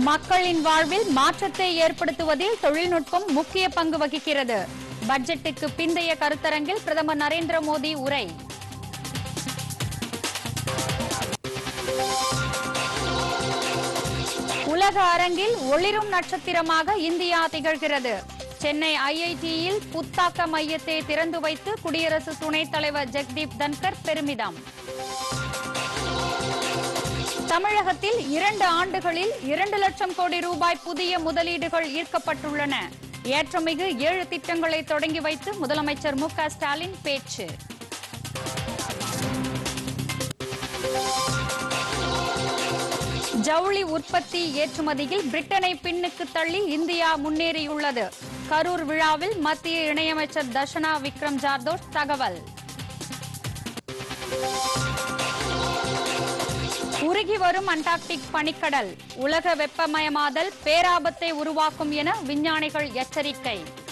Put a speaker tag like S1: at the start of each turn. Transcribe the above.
S1: மக்களின் வாழ்வில் மாற்றத்தை ஏற்படுத்துவதில் தொழில்நுட்பம் முக்கிய பங்கு வகிக்கிறது பட்ஜெட்டுக்கு பிந்தைய கருத்தரங்கில் பிரதமர் நரேந்திர மோடி உரை உலக அரங்கில் ஒளிரும் நட்சத்திரமாக இந்தியா திகழ்கிறது சென்னை ஐஐடியில் புத்தாக்க மையத்தை திறந்து வைத்து குடியரசு துணைத் தலைவர் ஜெக்தீப் தன்கர் பெருமிதம் தமிழகத்தில் இரண்டு ஆண்டுகளில் இரண்டு லட்சம் கோடி ரூபாய் புதிய முதலீடுகள் ஈர்க்கப்பட்டுள்ளன ஏற்றமிகு ஏழு திட்டங்களை தொடங்கி வைத்து முதலமைச்சர் மு க ஸ்டாலின் பேச்சு ஜவுளி உற்பத்தி ஏற்றுமதியில் பிரிட்டனை பின்னுக்கு தள்ளி இந்தியா முன்னேறியுள்ளது கரூர் விழாவில் மத்திய இணையமைச்சர் தர்ஷனா விக்ரம் ஜார்தோஷ் தகவல் உருகி வரும் அண்டார்டிக் பனிக்கடல் உலக வெப்பமயமாதல் பேராபத்தை உருவாக்கும் என விஞ்ஞானிகள் எச்சரிக்கை